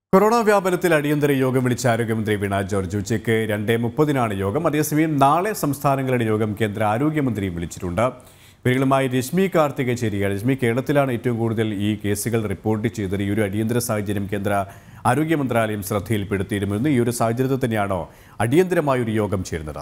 Corona വ്യാപനത്തിൽ അടിയന്തര യോഗം വിളിച്ച ആരോഗ്യമന്ത്രി വീണ ജോർജ് ഉച്ചയ്ക്ക് രണ്ടേ മുപ്പതിനാണ് യോഗം അതേസമയം നാളെ സംസ്ഥാനങ്ങളുടെ യോഗം കേന്ദ്ര ആരോഗ്യമന്ത്രിയും വിളിച്ചിട്ടുണ്ട് ഇവരുമായി രശ്മി കാർത്തിക ചേരുകയാണ് രശ്മി കേരളത്തിലാണ് ഏറ്റവും കൂടുതൽ ഈ കേസുകൾ റിപ്പോർട്ട് ചെയ്തത് ഈ ഒരു അടിയന്തര സാഹചര്യം കേന്ദ്ര ആരോഗ്യ മന്ത്രാലയം ശ്രദ്ധയിൽപ്പെടുത്തിയിരുമെന്ന് ഈ ഒരു സാഹചര്യത്തിൽ തന്നെയാണോ അടിയന്തരമായ ഒരു യോഗം ചേരുന്നത്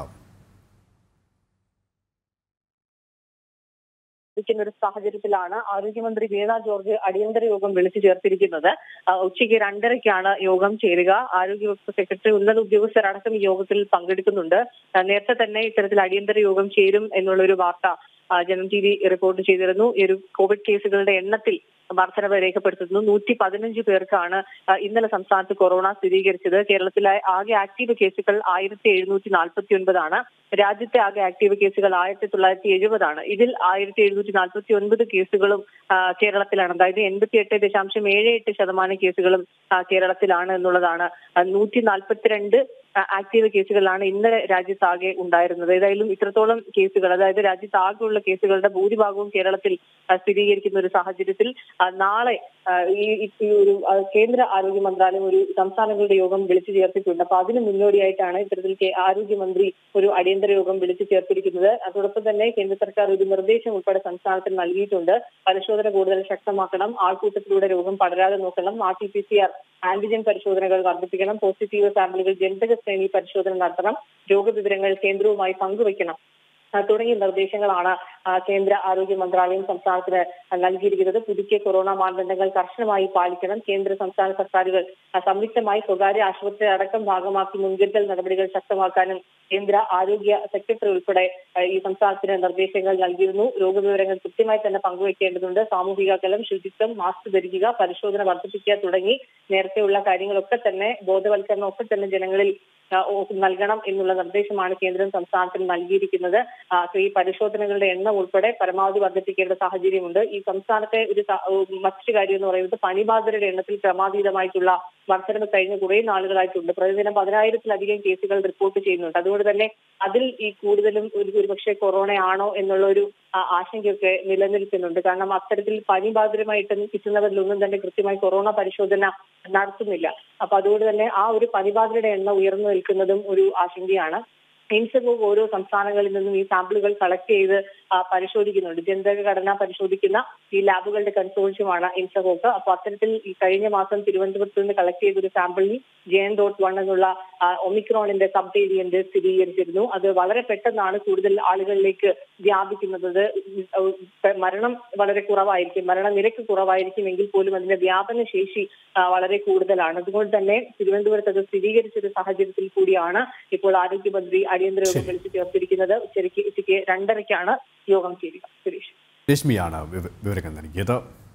ഇരിക്കുന്ന ഒരു സാഹചര്യത്തിലാണ് ആരോഗ്യമന്ത്രി വീണ ജോർജ് അടിയന്തര യോഗം വിളിച്ചു ചേർത്തിരിക്കുന്നത് ആ, ഉച്ചയ്ക്ക് രണ്ടരയ്ക്കാണ് യോഗം ചേരുക ആരോഗ്യവകുപ്പ് സെക്രട്ടറി ഉന്നത ഉദ്യോഗസ്ഥരടക്കം ഈ യോഗത്തിൽ പങ്കെടുക്കുന്നുണ്ട് ആ, നേരത്തെ തന്നെ ഇത്തരത്തിൽ അടിയന്തര യോഗം ചേരും എന്നുള്ളൊരു വാർത്ത ആ, ജനം ടി വി റിപ്പോർട്ട് ചെയ്തിരുന്നു ഈ ഒരു കോവിഡ് കേസുകളുടെ എണ്ണത്തിൽ വർധനവ് രേഖപ്പെടുത്തുന്നു നൂറ്റി പതിനഞ്ച് പേർക്കാണ് ആ, ഇന്നലെ സംസ്ഥാനത്ത് കൊറോണ സ്ഥിരീകരിച്ചത് കേരളത്തിലെ ആകെ ആക്റ്റീവ് കേസുകൾ ആയിരത്തി എഴുന്നൂറ്റി നാൽപ്പത്തി ഒൻപതാണ് രാജ്യത്തെ ആകെ ആക്റ്റീവ് കേസുകൾ ആയിരത്തി തൊള്ളായിരത്തി എഴുപതാണ് ഇതിൽ ആയിരത്തി എഴുന്നൂറ്റി നാൽപ്പത്തി ഒൻപത് കേസുകളും ആ, കേരളത്തിലാണ് അതായത് എൺപത്തി എട്ട് ദശാംശം ഏഴ് എട്ട് ശതമാനം കേസുകളും ആ, കേരളത്തിലാണ് എന്നുള്ളതാണ് നൂറ്റി നാൽപ്പത്തിരണ്ട് ആക്റ്റീവ് കേസുകളാണ് ഇന്നലെ രാജ്യത്താകെ ഉണ്ടായിരുന്നത് ഏതായാലും ഇത്രത്തോളം കേസുകൾ അതായത് രാജ്യത്താകെയുള്ള കേസുകളുടെ ഭൂരിഭാഗവും കേരളത്തിൽ ആ, സ്ഥിരീകരിക്കുന്ന ഒരു സാഹചര്യത്തിൽ ആ, നാളെ ആ, ഈ ഈ- ഈ ഒരു ആ, കേന്ദ്ര ആരോഗ്യ മന്ത്രാലയം ഒരു സംസ്ഥാനങ്ങളുടെ യോഗം വിളിച്ചു ചേർത്തിട്ടുണ്ട് അപ്പൊ അതിന് മുന്നോടിയായിട്ടാണ് ഇത്തരത്തിൽ കേ- ആരോഗ്യമന്ത്രി ഒരു അടിയന്തര യോഗം വിളിച്ചു ചേർത്തിരിക്കുന്നത് അതോടൊപ്പം തന്നെ കേന്ദ്ര സർക്കാർ ഒരു നിർദ്ദേശം ഉൾപ്പെടെ സംസ്ഥാനത്തിന് നൽകിയിട്ടുണ്ട് പരിശോധന കൂടുതൽ ശക്തമാക്കണം ആൾക്കൂട്ടത്തിലൂടെ രോഗം പടരാതെ നോക്കണം R T P C R antigen പരിശോധനകൾ വർദ്ധിപ്പിക്കണം പോസിറ്റീവ് സാമ്പിളുകൾ ജനിതക ശ്രേണി പരിശോധന നടത്തണം രോഗവിവരങ്ങൾ കേന്ദ്രവുമായി പങ്കുവയ്ക്കണം ആ, തുടങ്ങിയ നിർദ്ദേശങ്ങളാണ് ആ, കേന്ദ്ര ആരോഗ്യ മന്ത്രാലയം സംസ്ഥാനത്തിന് നൽകിയിരിക്കുന്നത് പുതുക്കിയ കൊറോണ മാനദണ്ഡങ്ങൾ കർശനമായി പാലിക്കണം കേന്ദ്ര സംസ്ഥാന സർക്കാരുകൾ ആ, സംയുക്തമായി സ്വകാര്യ ആശുപത്രി അടക്കം ഭാഗമാക്കി മുൻകരുതൽ നടപടികൾ ശക്തമാക്കാനും കേന്ദ്ര ആരോഗ്യ സെക്രട്ടറി ഉൾപ്പെടെ ആ, ഈ സംസ്ഥാനത്തിന് നിർദ്ദേശങ്ങൾ നൽകിയിരുന്നു രോഗവിവരങ്ങൾ കൃത്യമായി തന്നെ പങ്കുവയ്ക്കേണ്ടതുണ്ട് സാമൂഹിക അകലം ശുചിത്വം മാസ്ക് ധരിക്കുക പരിശോധന വർദ്ധിപ്പിക്കുക തുടങ്ങി നേരത്തെയുള്ള കാര്യങ്ങളൊക്കെ തന്നെ ബോധവൽക്കരണം ഒക്കെ തന്നെ ജനങ്ങളിൽ ആ, ഓ- നൽകണം എന്നുള്ള നിർദ്ദേശമാണ് കേന്ദ്രം സംസ്ഥാനത്തിന് നൽകിയിരിക്കുന്നത് ആ, അപ്പൊ ഈ പരിശോധനകളുടെ എണ്ണം ഉൾപ്പെടെ പരമാവധി വർദ്ധിപ്പിക്കേണ്ട സാഹചര്യമുണ്ട് ഈ സംസ്ഥാനത്തെ ഒരു സ- ഓ, മറ്റൊരു കാര്യം എന്ന് പറയുന്നത് പനിബാധിതരുടെ എണ്ണത്തിൽ ക്രമാതീതമായിട്ടുള്ള വർധനവ് കഴിഞ്ഞ കുറെ നാളുകളായിട്ടുണ്ട് പ്രതിദിനം പതിനായിരത്തിലധികം കേസുകൾ റിപ്പോർട്ട് ചെയ്യുന്നുണ്ട് അതുകൊണ്ട് തന്നെ അതിൽ ഈ കൂടുതലും ഒരു ഒരുപക്ഷെ കൊറോണ ആണോ എന്നുള്ള ഒരു ആ, ആശങ്കയൊക്കെ നിലനിൽക്കുന്നുണ്ട് കാരണം അത്തരത്തിൽ പനിബാധിതമായിട്ട് കിട്ടുന്നവരിലൊന്നും തന്നെ കൃത്യമായി കൊറോണ പരിശോധന നടത്തുന്നില്ല അപ്പൊ അതുകൊണ്ട് തന്നെ ആ ഒരു പനിബാധിതരുടെ എണ്ണം ഉയർന്നു നിൽക്കുന്നതും ഒരു ആശങ്കയാണ് ഇൻസബോഗ് ഓരോ സംസ്ഥാനങ്ങളിൽ നിന്നും ഈ സാമ്പിളുകൾ കളക്ട് ചെയ്ത് ആ, പരിശോധിക്കുന്നുണ്ട് ജനിതക ഘടന പരിശോധിക്കുന്ന ഈ ലാബുകളുടെ കൺസോർഷ്യമാണ് ഇൻസബോഗ് അപ്പൊ അത്തരത്തിൽ ഈ കഴിഞ്ഞ മാസം തിരുവനന്തപുരത്ത് നിന്ന് കളക്ട് ചെയ്ത ഒരു സാമ്പിളിൽ ജെൻ ഡോട്ട് വൺ എന്നുള്ള ആ, ഒമിക്രോണിന്റെ സബ് വേരിയന്റ് സ്ഥിരീകരിച്ചിരുന്നു അത് വളരെ പെട്ടെന്നാണ് കൂടുതൽ ആളുകളിലേക്ക് വ്യാപിക്കുന്നത് അത് മരണം വളരെ കുറവായിരിക്കും മരണനിരക്ക് കുറവായിരിക്കും എങ്കിൽ പോലും അതിന്റെ വ്യാപന ശേഷി ആ, വളരെ കൂടുതലാണ് അതുകൊണ്ട് തന്നെ തിരുവനന്തപുരത്ത് അത് സ്ഥിരീകരിച്ച ഒരു സാഹചര്യത്തിൽ കൂടിയാണ് ഇപ്പോൾ ആരോഗ്യമന്ത്രി അടിയന്തര യോഗം ശരി. വിളിച്ചു ചേർത്തിരിക്കുന്നത് ഉച്ചയ്ക്ക് ഉച്ചയ്ക്ക് രണ്ടരയ്ക്കാണ് യോഗം ചേരുക സുരേഷ് രശ്മിയാണ് വിവ- വിവരങ്ങൾ നൽകിയത്